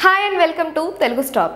hi and welcome to Telugu stop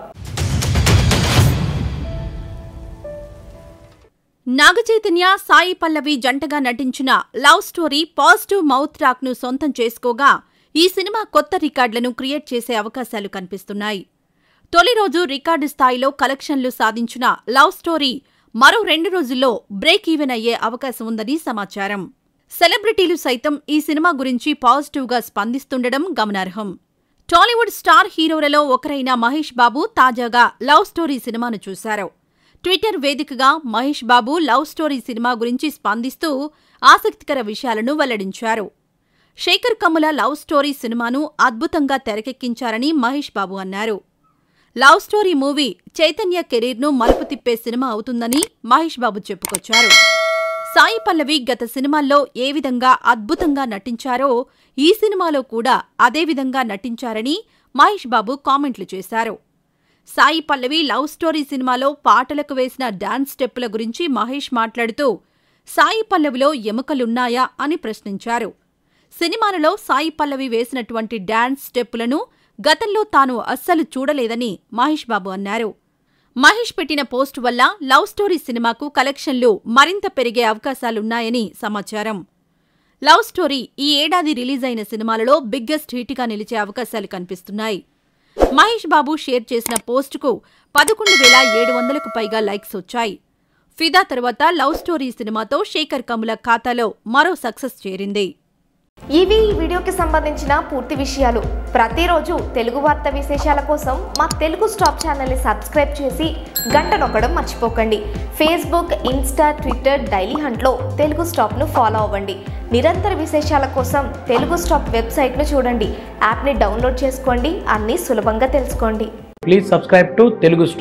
Naga Chaitanya Sai Pallavi జంటగా నటించిన love story positive mouth talk ను సొంతం చేసుకోగా ఈ సినిమా కొత్త రికార్డులను క్రియేట్ చేసే అవకాశాలు కనిపిస్తున్నాయి తొలి రోజు రికార్డు స్థాయిలో కలెక్షన్లు సాధించిన లవ్ స్టోరీ మరో రెండు రోజుల్లో బ్రేక్ ఈవెన్ అయ్యే అవకాశం ఉందని సమాచారం సెలబ్రిటీలు సైతం ఈ సినిమా గురించి పాజిటివ్గా స్పందిస్తుండడం గమనార్హం టాలీవుడ్ స్టార్ హీరోలలో ఒకరైన మహేష్ బాబు తాజాగా లవ్ స్టోరీ సినిమాను చూశారు ట్విట్టర్ వేదికగా మహేష్ బాబు లవ్ స్టోరీ సినిమా గురించి స్పందిస్తూ ఆసక్తికర విషయాలను వెల్లడించారు శేఖర్ కమ్ముల లవ్ స్టోరీ సినిమాను అద్భుతంగా తెరకెక్కించారని మహేష్ బాబు అన్నారు లవ్ స్టోరీ మూవీ చైతన్య కెరీర్ను మలుపు తిప్పే సినిమా అవుతుందని మహేష్ బాబు చెప్పుకొచ్చారు సాయి పల్లవి గత సినిమాల్లో ఏ విధంగా అద్భుతంగా నటించారో ఈ సినిమాలో కూడా అదే విధంగా నటించారని మహేష్ బాబు కామెంట్లు చేశారు సాయి పల్లవి లవ్ స్టోరీ సినిమాలో పాటలకు వేసిన డాన్స్ స్టెప్పుల గురించి మహేష్ మాట్లాడుతూ సాయి పల్లవిలో ఎముకలున్నాయా అని ప్రశ్నించారు సినిమాలలో సాయి పల్లవి వేసినటువంటి డాన్స్ స్టెప్పులను గతంలో తాను అస్సలు చూడలేదని మహేష్ బాబు అన్నారు మహేష్ పెట్టిన పోస్ట్ వల్ల లవ్ స్టోరీ సినిమాకు కలెక్షన్లు మరింత పెరిగే అవకాశాలున్నాయని సమాచారం లవ్ స్టోరీ ఈ ఏడాది రిలీజ్ అయిన సినిమాలలో బిగ్గెస్ట్ హిట్గా నిలిచే అవకాశాలు కనిపిస్తున్నాయి మహేష్ బాబు షేర్ చేసిన పోస్టుకు పదకొండు వేల ఏడు వందలకు పైగా లైక్స్ వచ్చాయి ఫిదా తర్వాత లవ్ స్టోరీ సినిమాతో శేఖర్ కముల ఖాతాలో మరో సక్సెస్ చేరింది ఇవి ఈ వీడియోకి సంబంధించిన పూర్తి విషయాలు ప్రతిరోజు తెలుగు వార్త విశేషాల కోసం మా తెలుగు స్టాప్ ఛానల్ని సబ్స్క్రైబ్ చేసి గంట నొక్కడం మర్చిపోకండి ఫేస్బుక్ ఇన్స్టా ట్విట్టర్ డైలీ హంట్లో తెలుగు స్టాప్ను ఫాలో అవ్వండి నిరంతర విశేషాల కోసం తెలుగు స్టాప్ వెబ్సైట్ను చూడండి యాప్ని డౌన్లోడ్ చేసుకోండి అన్నీ సులభంగా తెలుసుకోండి ప్లీజ్ సబ్స్క్రైబ్ టు తెలుగు